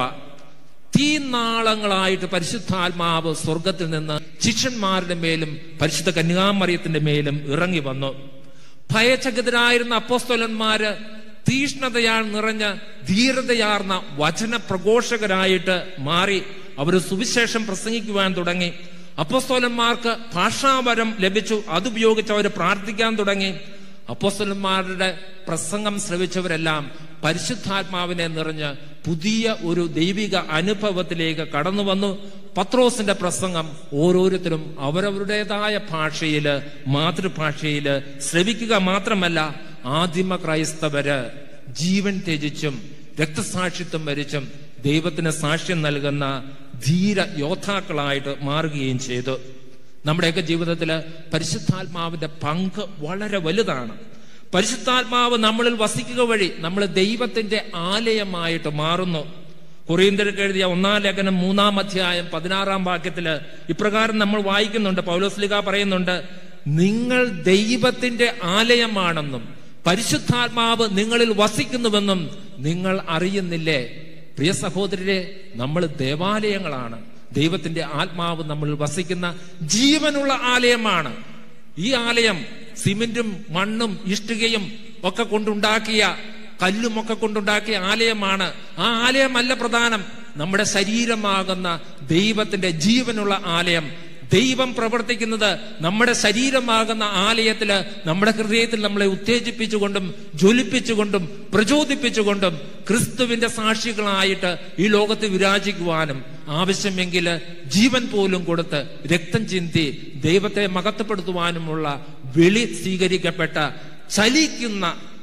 തീനാളങ്ങളായിട്ട് പരിശുദ്ധാത്മാവ് സ്വർഗത്തിൽ നിന്ന് ശിഷ്യന്മാരുടെ മേലും പരിശുദ്ധ കന്യാമറിയത്തിന്റെ മേലും ഇറങ്ങി വന്നു ഭയചകിതരായിരുന്ന അപ്പോസ്തോലന്മാര് തീഷ്ണതയാൽ നിറഞ്ഞ ധീരതയാർന്ന വചന പ്രഘോഷകരായിട്ട് മാറി അവർ സുവിശേഷം പ്രസംഗിക്കുവാൻ തുടങ്ങി അപ്പോസ്തോലന്മാർക്ക് ഭാഷാവരം ലഭിച്ചു അതുപയോഗിച്ച് അവർ പ്രാർത്ഥിക്കാൻ തുടങ്ങി അപ്പോസ്തലന്മാരുടെ പ്രസംഗം ശ്രവിച്ചവരെല്ലാം പരിശുദ്ധാത്മാവിനെ നിറഞ്ഞ് പുതിയ ഒരു ദൈവിക അനുഭവത്തിലേക്ക് കടന്നു വന്നു പത്രോസിന്റെ പ്രസംഗം ഓരോരുത്തരും അവരവരുടേതായ ഭാഷയില് മാതൃഭാഷയില് ശ്രവിക്കുക മാത്രമല്ല ആദിമ ക്രൈസ്തവര് ജീവൻ ത്യജിച്ചും രക്തസാക്ഷിത്വം വരിച്ചും ദൈവത്തിന് സാക്ഷ്യം നൽകുന്ന ധീര യോദ്ധാക്കളായിട്ട് മാറുകയും ചെയ്തു നമ്മുടെയൊക്കെ ജീവിതത്തില് പരിശുദ്ധാത്മാവിന്റെ പങ്ക് വളരെ വലുതാണ് പരിശുദ്ധാത്മാവ് നമ്മളിൽ വസിക്കുക വഴി നമ്മൾ ദൈവത്തിന്റെ ആലയമായിട്ട് മാറുന്നു കൊറിയന്തർക്ക് എഴുതിയ ഒന്നാം ലേഖനം മൂന്നാം അധ്യായം പതിനാറാം വാക്യത്തില് ഇപ്രകാരം നമ്മൾ വായിക്കുന്നുണ്ട് പൗലോസ്ലിക പറയുന്നുണ്ട് നിങ്ങൾ ദൈവത്തിന്റെ ആലയമാണെന്നും പരിശുദ്ധാത്മാവ് നിങ്ങളിൽ വസിക്കുന്നുവെന്നും നിങ്ങൾ അറിയുന്നില്ലേ പ്രിയ സഹോദരരെ നമ്മൾ ദേവാലയങ്ങളാണ് ദൈവത്തിന്റെ ആത്മാവ് നമ്മളിൽ വസിക്കുന്ന ജീവനുള്ള ആലയമാണ് ഈ ആലയം സിമെന്റും മണ്ണും ഇഷ്ടികയും ഒക്കെ കൊണ്ടുണ്ടാക്കിയ കല്ലും ഒക്കെ കൊണ്ടുണ്ടാക്കിയ ആലയമാണ് ആ ആലയമല്ല പ്രധാനം നമ്മുടെ ശരീരമാകുന്ന ദൈവത്തിന്റെ ജീവനുള്ള ആലയം ദൈവം പ്രവർത്തിക്കുന്നത് നമ്മുടെ ശരീരമാകുന്ന ആലയത്തില് നമ്മുടെ ഹൃദയത്തിൽ നമ്മളെ ഉത്തേജിപ്പിച്ചുകൊണ്ടും ജ്വലിപ്പിച്ചുകൊണ്ടും പ്രചോദിപ്പിച്ചുകൊണ്ടും ക്രിസ്തുവിന്റെ സാക്ഷികളായിട്ട് ഈ ലോകത്ത് വിരാജിക്കുവാനും ആവശ്യമെങ്കിൽ ജീവൻ പോലും കൊടുത്ത് രക്തം ചിന്തി ദൈവത്തെ മഹത്വപ്പെടുത്തുവാനുമുള്ള വിളി സ്വീകരിക്കപ്പെട്ട ചലിക്കുന്ന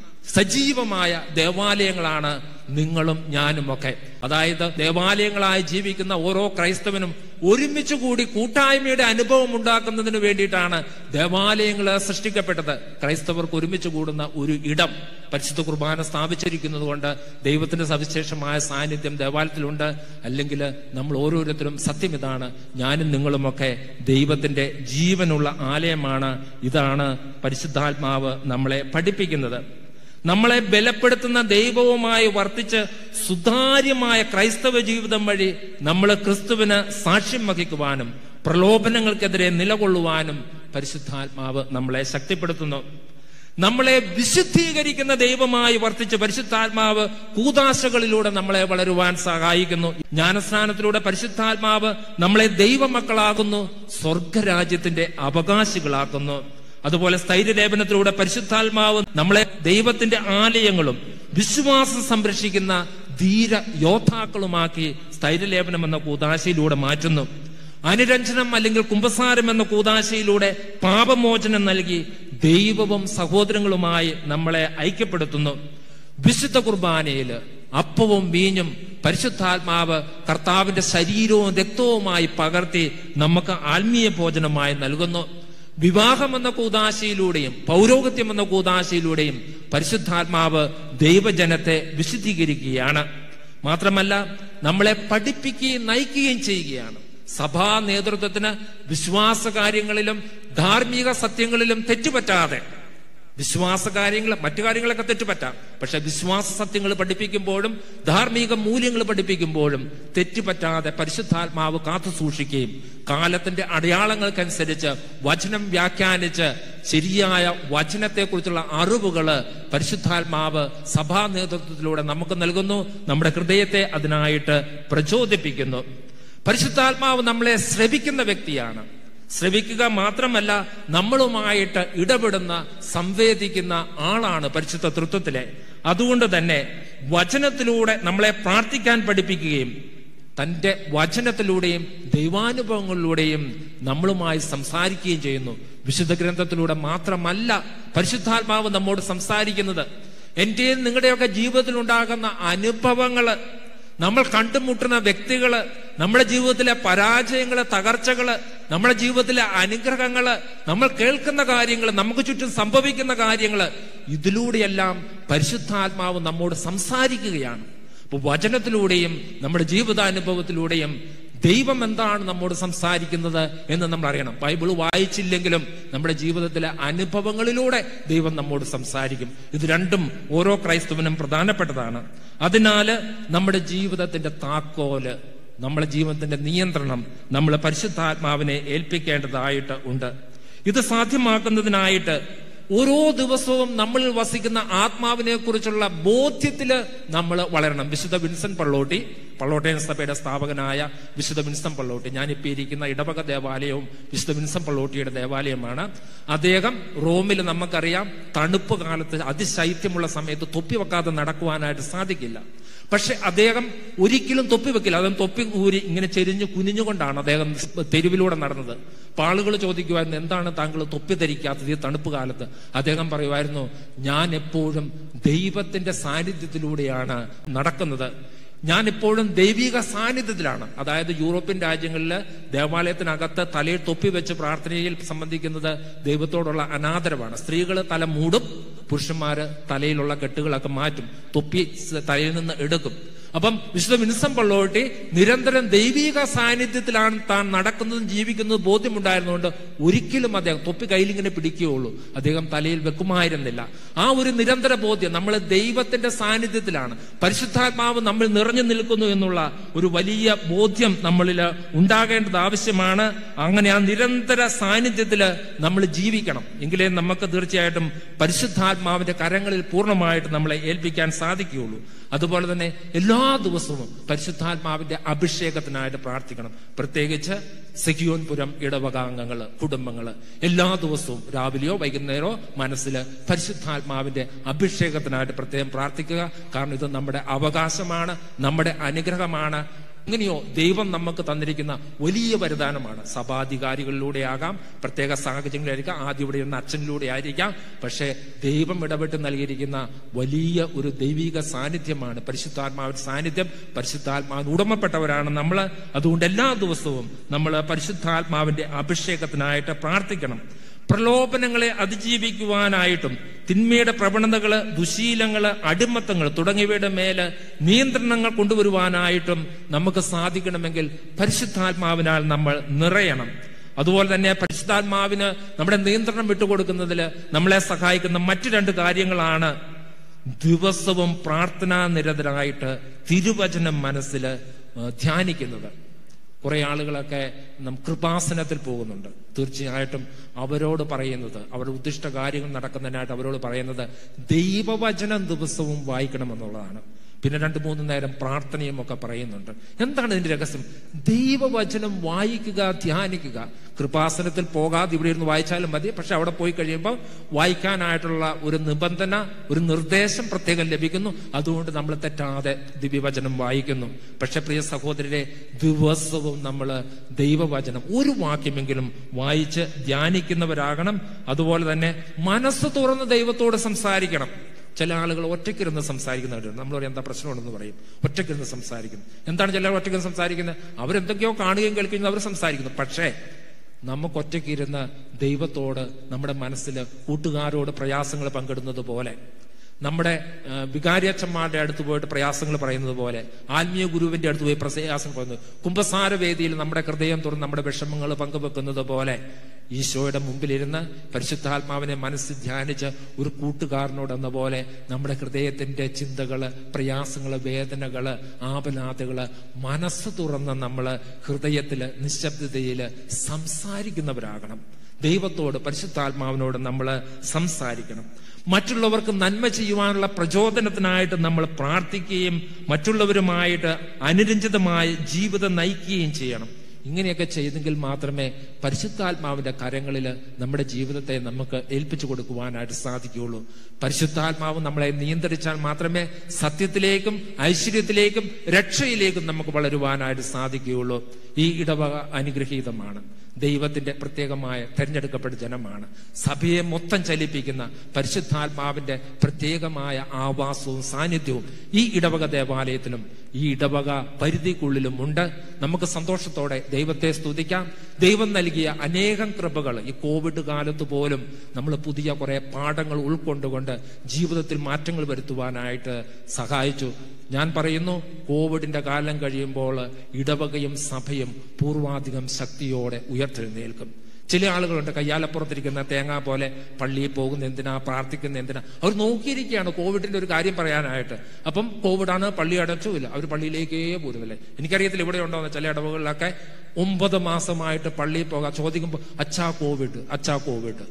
സജീവമായ ദേവാലയങ്ങളാണ് നിങ്ങളും ഞാനുമൊക്കെ അതായത് ദേവാലയങ്ങളായി ജീവിക്കുന്ന ഓരോ ക്രൈസ്തവനും ഒരുമിച്ച് കൂടി കൂട്ടായ്മയുടെ അനുഭവം ഉണ്ടാക്കുന്നതിന് വേണ്ടിയിട്ടാണ് ദേവാലയങ്ങൾ സൃഷ്ടിക്കപ്പെട്ടത് ക്രൈസ്തവർക്ക് ഒരുമിച്ച് കൂടുന്ന ഒരു ഇടം പരിശുദ്ധ കുർബാന സ്ഥാപിച്ചിരിക്കുന്നത് കൊണ്ട് ദൈവത്തിന്റെ സവിശേഷമായ സാന്നിധ്യം ദേവാലയത്തിലുണ്ട് അല്ലെങ്കിൽ നമ്മൾ ഓരോരുത്തരും സത്യം ഇതാണ് ഞാനും നിങ്ങളുമൊക്കെ ദൈവത്തിന്റെ ജീവനുള്ള ആലയമാണ് ഇതാണ് പരിശുദ്ധാത്മാവ് നമ്മളെ പഠിപ്പിക്കുന്നത് നമ്മളെ ബലപ്പെടുത്തുന്ന ദൈവവുമായി വർത്തിച്ച് സുതാര്യമായ ക്രൈസ്തവ ജീവിതം വഴി നമ്മൾ ക്രിസ്തുവിന് സാക്ഷ്യം വഹിക്കുവാനും പ്രലോഭനങ്ങൾക്കെതിരെ നിലകൊള്ളുവാനും പരിശുദ്ധാത്മാവ് നമ്മളെ ശക്തിപ്പെടുത്തുന്നു നമ്മളെ വിശുദ്ധീകരിക്കുന്ന ദൈവമായി വർത്തിച്ച് പരിശുദ്ധാത്മാവ് കൂതാശകളിലൂടെ നമ്മളെ വളരുവാൻ സഹായിക്കുന്നു ജ്ഞാനസ്നാനത്തിലൂടെ പരിശുദ്ധാത്മാവ് നമ്മളെ ദൈവമക്കളാകുന്നു സ്വർഗരാജ്യത്തിന്റെ അവകാശികളാക്കുന്നു അതുപോലെ സ്ഥൈര്യലേപനത്തിലൂടെ പരിശുദ്ധാത്മാവ് നമ്മളെ ദൈവത്തിന്റെ ആലയങ്ങളും വിശ്വാസം സംരക്ഷിക്കുന്ന ധീര യോദ്ധാക്കളുമാക്കി സ്ഥൈര്യലേപനം എന്ന കൂതാശയിലൂടെ മാറ്റുന്നു അനുരഞ്ജനം അല്ലെങ്കിൽ കുംഭസാരം എന്ന കൂതാശയിലൂടെ പാപമോചനം നൽകി ദൈവവും സഹോദരങ്ങളുമായി നമ്മളെ ഐക്യപ്പെടുത്തുന്നു വിശുദ്ധ കുർബാനയില് അപ്പവും വീഞ്ഞും പരിശുദ്ധാത്മാവ് കർത്താവിന്റെ ശരീരവും രക്തവുമായി പകർത്തി നമുക്ക് ആത്മീയ ഭോജനമായി നൽകുന്നു വിവാഹം എന്ന കൂതാശയിലൂടെയും പൗരോഗത്യം എന്ന കൂതാശയിലൂടെയും പരിശുദ്ധാത്മാവ് ദൈവജനത്തെ വിശുദ്ധീകരിക്കുകയാണ് മാത്രമല്ല നമ്മളെ പഠിപ്പിക്കുകയും നയിക്കുകയും ചെയ്യുകയാണ് സഭാ നേതൃത്വത്തിന് വിശ്വാസ കാര്യങ്ങളിലും ധാർമ്മിക സത്യങ്ങളിലും തെറ്റുപറ്റാതെ വിശ്വാസ കാര്യങ്ങൾ മറ്റു കാര്യങ്ങളൊക്കെ തെറ്റുപറ്റാം പക്ഷെ വിശ്വാസ സത്യങ്ങൾ പഠിപ്പിക്കുമ്പോഴും ധാർമ്മിക മൂല്യങ്ങൾ പഠിപ്പിക്കുമ്പോഴും തെറ്റുപറ്റാതെ പരിശുദ്ധാത്മാവ് കാത്തു സൂക്ഷിക്കുകയും കാലത്തിന്റെ അടയാളങ്ങൾക്കനുസരിച്ച് വചനം വ്യാഖ്യാനിച്ച് ശരിയായ വചനത്തെക്കുറിച്ചുള്ള അറിവുകള് പരിശുദ്ധാത്മാവ് സഭാ നേതൃത്വത്തിലൂടെ നമുക്ക് നൽകുന്നു നമ്മുടെ ഹൃദയത്തെ അതിനായിട്ട് പ്രചോദിപ്പിക്കുന്നു പരിശുദ്ധാത്മാവ് നമ്മളെ ശ്രവിക്കുന്ന വ്യക്തിയാണ് ശ്രവിക്കുക മാത്രമല്ല നമ്മളുമായിട്ട് ഇടപെടുന്ന സംവേദിക്കുന്ന ആളാണ് പരിശുദ്ധ തൃത്വത്തിലെ അതുകൊണ്ട് തന്നെ വചനത്തിലൂടെ നമ്മളെ പ്രാർത്ഥിക്കാൻ പഠിപ്പിക്കുകയും തന്റെ വചനത്തിലൂടെയും ദൈവാനുഭവങ്ങളിലൂടെയും നമ്മളുമായി സംസാരിക്കുകയും ചെയ്യുന്നു വിശുദ്ധ ഗ്രന്ഥത്തിലൂടെ മാത്രമല്ല പരിശുദ്ധാത്മാവ് നമ്മോട് സംസാരിക്കുന്നത് എന്റെയും നിങ്ങളുടെയൊക്കെ ജീവിതത്തിൽ ഉണ്ടാകുന്ന അനുഭവങ്ങള് നമ്മൾ കണ്ടുമുട്ടുന്ന വ്യക്തികള് നമ്മുടെ ജീവിതത്തിലെ പരാജയങ്ങള് തകർച്ചകള് നമ്മുടെ ജീവിതത്തിലെ അനുഗ്രഹങ്ങള് നമ്മൾ കേൾക്കുന്ന കാര്യങ്ങൾ നമുക്ക് ചുറ്റും സംഭവിക്കുന്ന കാര്യങ്ങള് ഇതിലൂടെയെല്ലാം പരിശുദ്ധാത്മാവ് നമ്മോട് സംസാരിക്കുകയാണ് അപ്പൊ വചനത്തിലൂടെയും നമ്മുടെ ജീവിതാനുഭവത്തിലൂടെയും ദൈവം എന്താണ് നമ്മോട് സംസാരിക്കുന്നത് എന്ന് നമ്മൾ അറിയണം ബൈബിൾ വായിച്ചില്ലെങ്കിലും നമ്മുടെ ജീവിതത്തിലെ അനുഭവങ്ങളിലൂടെ ദൈവം നമ്മോട് സംസാരിക്കും ഇത് രണ്ടും ഓരോ ക്രൈസ്തവനും പ്രധാനപ്പെട്ടതാണ് അതിനാല് നമ്മുടെ ജീവിതത്തിന്റെ താക്കോല് നമ്മുടെ ജീവിതത്തിന്റെ നിയന്ത്രണം നമ്മൾ പരിശുദ്ധാത്മാവിനെ ഏൽപ്പിക്കേണ്ടതായിട്ട് ഉണ്ട് ഇത് സാധ്യമാക്കുന്നതിനായിട്ട് ഓരോ ദിവസവും നമ്മളിൽ വസിക്കുന്ന ആത്മാവിനെ കുറിച്ചുള്ള ബോധ്യത്തില് നമ്മൾ വളരണം വിശുദ്ധ വിൻസെന്റ് പള്ളോട്ടി പള്ളോട്ടയൻ സഭയുടെ സ്ഥാപകനായ വിശുദ്ധ വിൻസം പള്ളോട്ടി ഞാനിപ്പോൾ ഇരിക്കുന്ന ഇടവക ദേവാലയവും വിശുദ്ധ വിൻസം പള്ളോട്ടിയുടെ ദേവാലയമാണ് അദ്ദേഹം റോമിൽ നമുക്കറിയാം തണുപ്പ് കാലത്ത് അതിശൈത്യമുള്ള സമയത്ത് തൊപ്പി വെക്കാതെ നടക്കുവാനായിട്ട് സാധിക്കില്ല പക്ഷെ അദ്ദേഹം ഒരിക്കലും തൊപ്പി വെക്കില്ല അദ്ദേഹം തൊപ്പി ഊരി ഇങ്ങനെ ചെരിഞ്ഞു കുനിഞ്ഞുകൊണ്ടാണ് അദ്ദേഹം തെരുവിലൂടെ നടന്നത് അപ്പൊ ആളുകൾ ചോദിക്കുമായിരുന്നു എന്താണ് താങ്കൾ തൊപ്പി ധരിക്കാത്തത് ഈ തണുപ്പ് കാലത്ത് അദ്ദേഹം പറയുമായിരുന്നു ഞാൻ എപ്പോഴും ദൈവത്തിന്റെ സാന്നിധ്യത്തിലൂടെയാണ് നടക്കുന്നത് ഞാൻ എപ്പോഴും ദൈവിക സാന്നിധ്യത്തിലാണ് അതായത് യൂറോപ്യൻ രാജ്യങ്ങളിൽ ദേവാലയത്തിനകത്ത് തലയിൽ തൊപ്പി വെച്ച് പ്രാർത്ഥനയിൽ സംബന്ധിക്കുന്നത് ദൈവത്തോടുള്ള അനാദരവാണ് സ്ത്രീകൾ തല മൂടും പുരുഷന്മാര് തലയിലുള്ള കെട്ടുകളൊക്കെ മാറ്റും തൊപ്പി സ് തലയിൽ നിന്ന് എടുക്കും അപ്പം വിശുദ്ധ വിൻസം പള്ളോട്ടി നിരന്തരം ദൈവിക സാന്നിധ്യത്തിലാണ് താൻ നടക്കുന്നതും ജീവിക്കുന്നതും ബോധ്യമുണ്ടായിരുന്നുകൊണ്ട് ഒരിക്കലും അദ്ദേഹം തൊപ്പി കയ്യിലിങ്ങനെ പിടിക്കുകയുള്ളൂ അദ്ദേഹം തലയിൽ വെക്കുമായിരുന്നില്ല ആ ഒരു നിരന്തര ബോധ്യം നമ്മൾ ദൈവത്തിന്റെ സാന്നിധ്യത്തിലാണ് പരിശുദ്ധാത്മാവ് നമ്മൾ നിറഞ്ഞു നിൽക്കുന്നു എന്നുള്ള ഒരു വലിയ ബോധ്യം നമ്മളിൽ ഉണ്ടാകേണ്ടത് ആവശ്യമാണ് അങ്ങനെ ആ നിരന്തര സാന്നിധ്യത്തിൽ നമ്മൾ ജീവിക്കണം എങ്കിലേ നമുക്ക് തീർച്ചയായിട്ടും പരിശുദ്ധാത്മാവിന്റെ കരങ്ങളിൽ പൂർണ്ണമായിട്ട് നമ്മളെ ഏൽപ്പിക്കാൻ സാധിക്കുകയുള്ളൂ അതുപോലെ തന്നെ എല്ലാ ദിവസവും പരിശുദ്ധാത്മാവിന്റെ അഭിഷേകത്തിനായിട്ട് പ്രാർത്ഥിക്കണം പ്രത്യേകിച്ച് സെഹിയോൻപുരം ഇടവകാംഗങ്ങള് കുടുംബങ്ങള് എല്ലാ ദിവസവും രാവിലെയോ വൈകുന്നേരമോ മനസ്സിൽ പരിശുദ്ധാത്മാവിന്റെ അഭിഷേകത്തിനായിട്ട് പ്രത്യേകം പ്രാർത്ഥിക്കുക കാരണം ഇത് നമ്മുടെ അവകാശമാണ് നമ്മുടെ അനുഗ്രഹമാണ് ഇങ്ങനെയോ ദൈവം നമുക്ക് തന്നിരിക്കുന്ന വലിയ വരദാനമാണ് സഭാധികാരികളിലൂടെ ആകാം പ്രത്യേക സാഹചര്യങ്ങളിലായിരിക്കാം ആദ്യം ഇവിടെ ഇരുന്ന അച്ഛനിലൂടെ ആയിരിക്കാം പക്ഷേ ദൈവം ഇടപെട്ട് നൽകിയിരിക്കുന്ന വലിയ ഒരു ദൈവിക സാന്നിധ്യമാണ് പരിശുദ്ധാത്മാവിന്റെ സാന്നിധ്യം പരിശുദ്ധാത്മാവിന് ഉടമപ്പെട്ടവരാണ് നമ്മൾ അതുകൊണ്ട് എല്ലാ ദിവസവും നമ്മൾ പരിശുദ്ധാത്മാവിന്റെ അഭിഷേകത്തിനായിട്ട് പ്രാർത്ഥിക്കണം പ്രലോഭനങ്ങളെ അതിജീവിക്കുവാനായിട്ടും തിന്മയുടെ പ്രവണതകള് ദുശീലങ്ങള് അടിമത്തങ്ങൾ തുടങ്ങിയവയുടെ മേല് നിയന്ത്രണങ്ങൾ കൊണ്ടുവരുവാനായിട്ടും നമുക്ക് സാധിക്കണമെങ്കിൽ പരിശുദ്ധാത്മാവിനാൽ നമ്മൾ നിറയണം അതുപോലെ തന്നെ പരിശുദ്ധാത്മാവിന് നമ്മുടെ നിയന്ത്രണം വിട്ടുകൊടുക്കുന്നതിൽ നമ്മളെ സഹായിക്കുന്ന മറ്റു രണ്ട് കാര്യങ്ങളാണ് ദിവസവും പ്രാർത്ഥനാ നിരതരായിട്ട് തിരുവചനം മനസ്സിൽ ധ്യാനിക്കുന്നത് കുറെ ആളുകളൊക്കെ നം കൃപാസനത്തിൽ പോകുന്നുണ്ട് തീർച്ചയായിട്ടും അവരോട് പറയുന്നത് അവരുടെ ഉദ്ദിഷ്ട കാര്യങ്ങൾ നടക്കുന്നതിനായിട്ട് അവരോട് പറയുന്നത് ദൈവവചനം ദിവസവും വായിക്കണമെന്നുള്ളതാണ് പിന്നെ രണ്ട് മൂന്ന് നേരം പ്രാർത്ഥനയും ഒക്കെ പറയുന്നുണ്ട് എന്താണ് ഇതിന്റെ രഹസ്യം ദൈവവചനം വായിക്കുക ധ്യാനിക്കുക കൃപാസനത്തിൽ പോകാതെ ഇവിടെ ഇരുന്ന് വായിച്ചാലും മതി പക്ഷെ അവിടെ പോയി കഴിയുമ്പോൾ വായിക്കാനായിട്ടുള്ള ഒരു നിബന്ധന ഒരു നിർദ്ദേശം പ്രത്യേകം ലഭിക്കുന്നു അതുകൊണ്ട് നമ്മൾ തെറ്റാതെ ദിവ്യവചനം വായിക്കുന്നു പക്ഷെ പ്രിയ സഹോദരരെ ദിവസവും നമ്മൾ ദൈവവചനം ഒരു വാക്യമെങ്കിലും വായിച്ച് ധ്യാനിക്കുന്നവരാകണം അതുപോലെ തന്നെ മനസ്സ് തുറന്ന് ദൈവത്തോട് സംസാരിക്കണം ചില ആളുകൾ ഒറ്റയ്ക്കിരുന്ന് സംസാരിക്കുന്നവരുണ്ട് നമ്മൾ പറയും എന്താ പ്രശ്നമുണ്ടെന്ന് പറയും ഒറ്റയ്ക്കിരുന്ന് സംസാരിക്കുന്നു എന്താണ് ചിലർ ഒറ്റയ്ക്കിരുന്ന് സംസാരിക്കുന്നത് അവരെന്തൊക്കെയോ കാണുകയും കേൾക്കുകയും അവർ സംസാരിക്കുന്നു പക്ഷേ നമുക്ക് ഒറ്റയ്ക്കിരുന്ന് ദൈവത്തോട് നമ്മുടെ മനസ്സിൽ കൂട്ടുകാരോട് പ്രയാസങ്ങൾ പങ്കിടുന്നത് പോലെ നമ്മുടെ വികാരിയച്ഛന്മാരുടെ അടുത്ത് പോയിട്ട് പ്രയാസങ്ങൾ പറയുന്നത് പോലെ ആത്മീയ ഗുരുവിന്റെ അടുത്ത് പോയി പ്രയാസം പറയുന്നത് കുംഭസാര വേദിയിൽ നമ്മുടെ ഹൃദയം തുറന്ന് നമ്മുടെ വിഷമങ്ങൾ പങ്കുവെക്കുന്നത് പോലെ ഈശോയുടെ മുമ്പിലിരുന്ന് പരിശുദ്ധാത്മാവിനെ മനസ്സിൽ ധ്യാനിച്ച് ഒരു കൂട്ടുകാരനോട് എന്ന പോലെ നമ്മുടെ ഹൃദയത്തിന്റെ ചിന്തകള് പ്രയാസങ്ങള് വേദനകള് ആപലാതകള് മനസ്സ് തുറന്ന് നമ്മള് ഹൃദയത്തില് നിശബ്ദതയില് സംസാരിക്കുന്നവരാകണം ദൈവത്തോട് പരിശുദ്ധാത്മാവിനോട് നമ്മൾ സംസാരിക്കണം മറ്റുള്ളവർക്ക് നന്മ ചെയ്യുവാനുള്ള പ്രചോദനത്തിനായിട്ട് നമ്മൾ പ്രാർത്ഥിക്കുകയും മറ്റുള്ളവരുമായിട്ട് അനുരഞ്ജിതമായ ജീവിതം നയിക്കുകയും ചെയ്യണം ഇങ്ങനെയൊക്കെ ചെയ്തെങ്കിൽ മാത്രമേ പരിശുദ്ധാത്മാവിന്റെ കരങ്ങളിൽ നമ്മുടെ ജീവിതത്തെ നമുക്ക് ഏൽപ്പിച്ചു കൊടുക്കുവാനായിട്ട് സാധിക്കുകയുള്ളൂ പരിശുദ്ധാത്മാവ് നമ്മളെ നിയന്ത്രിച്ചാൽ മാത്രമേ സത്യത്തിലേക്കും ഐശ്വര്യത്തിലേക്കും രക്ഷയിലേക്കും നമുക്ക് വളരുവാനായിട്ട് സാധിക്കുകയുള്ളൂ ഈ ഇടവക അനുഗ്രഹീതമാണ് ദൈവത്തിന്റെ പ്രത്യേകമായ തെരഞ്ഞെടുക്കപ്പെട്ട ജനമാണ് സഭയെ മൊത്തം ചലിപ്പിക്കുന്ന പരിശുദ്ധാത്മാവിന്റെ പ്രത്യേകമായ ആവാസവും സാന്നിധ്യവും ഈ ഇടവക ദേവാലയത്തിലും ഈ ഇടവക പരിധിക്കുള്ളിലും ഉണ്ട് നമുക്ക് സന്തോഷത്തോടെ ദൈവത്തെ സ്തുതിക്കാം ദൈവം നൽകിയ അനേകം കൃപകൾ ഈ കോവിഡ് കാലത്ത് പോലും നമ്മൾ പുതിയ കുറെ പാഠങ്ങൾ ഉൾക്കൊണ്ടുകൊണ്ട് ജീവിതത്തിൽ മാറ്റങ്ങൾ വരുത്തുവാനായിട്ട് സഹായിച്ചു ഞാൻ പറയുന്നു കോവിഡിന്റെ കാലം കഴിയുമ്പോൾ ഇടവകയും സഭയും പൂർവാധികം ശക്തിയോടെ ഉയർത്തെഴുന്നേൽക്കും ചില ആളുകളുണ്ട് കയ്യാലപ്പുറത്തിരിക്കുന്ന തേങ്ങ പോലെ പള്ളിയിൽ പോകുന്ന എന്തിനാ പ്രാർത്ഥിക്കുന്ന എന്തിനാ അവർ നോക്കിയിരിക്കുകയാണ് കോവിഡിന്റെ ഒരു കാര്യം പറയാനായിട്ട് അപ്പം കോവിഡാണ് പള്ളി അടച്ചുമില്ല അവർ പള്ളിയിലേക്കേ പോരുന്നില്ലേ എനിക്കറിയത്തില്ല ഇവിടെ ഉണ്ടോ ചില ഇടവകളിലൊക്കെ ഒമ്പത് മാസമായിട്ട് പള്ളിയിൽ പോകാം ചോദിക്കുമ്പോൾ അച്ഛാ കോവിഡ് അച്ഛാ കോവിഡ്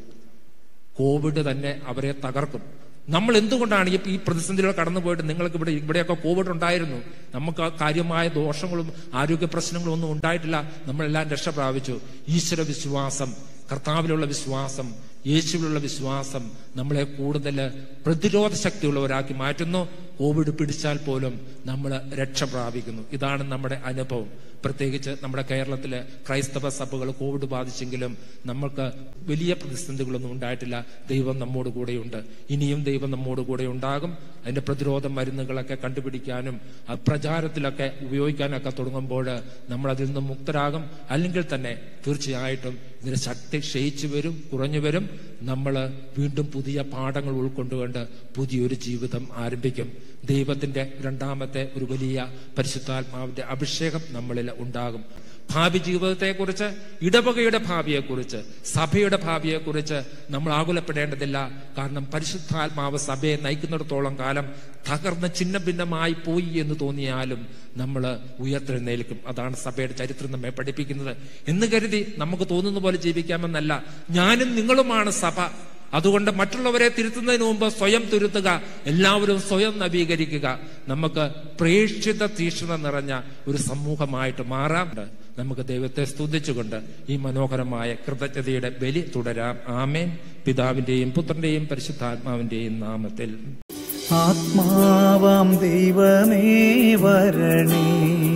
കോവിഡ് തന്നെ അവരെ തകർക്കും നമ്മൾ എന്തുകൊണ്ടാണ് ഈ ഈ പ്രതിസന്ധിയിലൂടെ കടന്നു പോയിട്ട് നിങ്ങൾക്ക് ഇവിടെ ഇവിടെയൊക്കെ കോവിഡ് ഉണ്ടായിരുന്നു നമുക്ക് കാര്യമായ ദോഷങ്ങളും ആരോഗ്യ പ്രശ്നങ്ങളും ഒന്നും ഉണ്ടായിട്ടില്ല നമ്മളെല്ലാം രക്ഷ പ്രാപിച്ചു ഈശ്വര വിശ്വാസം കർത്താവിലുള്ള വിശ്വാസം യേശുവിലുള്ള വിശ്വാസം നമ്മളെ കൂടുതൽ പ്രതിരോധ ശക്തിയുള്ളവരാക്കി മാറ്റുന്നു കോവിഡ് പിടിച്ചാൽ പോലും നമ്മൾ രക്ഷ പ്രാപിക്കുന്നു ഇതാണ് നമ്മുടെ അനുഭവം പ്രത്യേകിച്ച് നമ്മുടെ കേരളത്തിലെ ക്രൈസ്തവ സഭകൾ കോവിഡ് ബാധിച്ചെങ്കിലും നമ്മൾക്ക് വലിയ പ്രതിസന്ധികളൊന്നും ഉണ്ടായിട്ടില്ല ദൈവം നമ്മോട് കൂടെയുണ്ട് ഇനിയും ദൈവം നമ്മോട് കൂടെ ഉണ്ടാകും അതിന്റെ പ്രതിരോധ മരുന്നുകളൊക്കെ കണ്ടുപിടിക്കാനും ആ പ്രചാരത്തിലൊക്കെ ഉപയോഗിക്കാനൊക്കെ തുടങ്ങുമ്പോൾ നമ്മൾ അതിൽ നിന്ന് മുക്തരാകും അല്ലെങ്കിൽ തന്നെ തീർച്ചയായിട്ടും ഇതിന്റെ ശക്തി ക്ഷയിച്ചു വരും കുറഞ്ഞു വരും നമ്മൾ വീണ്ടും പുതിയ പാഠങ്ങൾ ഉൾക്കൊണ്ടുകൊണ്ട് പുതിയൊരു ജീവിതം ആരംഭിക്കും ദൈവത്തിന്റെ രണ്ടാമത്തെ ഒരു വലിയ പരിശുദ്ധാത്മാവിന്റെ അഭിഷേകം നമ്മളിൽ ഉണ്ടാകും ഭാവി ജീവിതത്തെക്കുറിച്ച് ഇടവകയുടെ ഭാവിയെക്കുറിച്ച് സഭയുടെ ഭാവിയെക്കുറിച്ച് നമ്മൾ ആകുലപ്പെടേണ്ടതില്ല കാരണം പരിശുദ്ധാത്മാവ് സഭയെ നയിക്കുന്നിടത്തോളം കാലം തകർന്ന് ചിന്ന ഭിന്നമായി പോയി എന്ന് തോന്നിയാലും നമ്മൾ ഉയർത്തെഴുന്നേൽക്കും അതാണ് സഭയുടെ ചരിത്രം നമ്മെ പഠിപ്പിക്കുന്നത് എന്ന് കരുതി നമുക്ക് തോന്നുന്ന പോലെ ജീവിക്കാമെന്നല്ല ഞാനും നിങ്ങളുമാണ് സഭ അതുകൊണ്ട് മറ്റുള്ളവരെ തിരുത്തുന്നതിന് മുമ്പ് സ്വയം തിരുത്തുക എല്ലാവരും സ്വയം നവീകരിക്കുക നമുക്ക് പ്രേക്ഷിത തീക്ഷ്ണത നിറഞ്ഞ ഒരു സമൂഹമായിട്ട് മാറാം നമുക്ക് ദൈവത്തെ സ്തുതിച്ചുകൊണ്ട് ഈ മനോഹരമായ കൃതജ്ഞതയുടെ ബലി തുടരാം ആമേൻ പിതാവിന്റെയും പുത്രന്റെയും പരിശുദ്ധാത്മാവിന്റെയും നാമത്തിൽ ആത്മാവാം ദൈവമേ വരണേ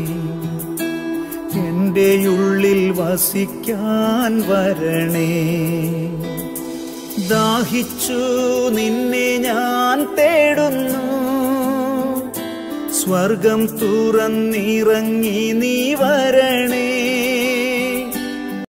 എന്റെ ഉള്ളിൽ വസിക്കാൻ വരണേ ദാഹിച്ചു നിന്നെ ഞാൻ തേടുന്നു സ്വർഗം തുറന്നിറങ്ങി നീ വരണേ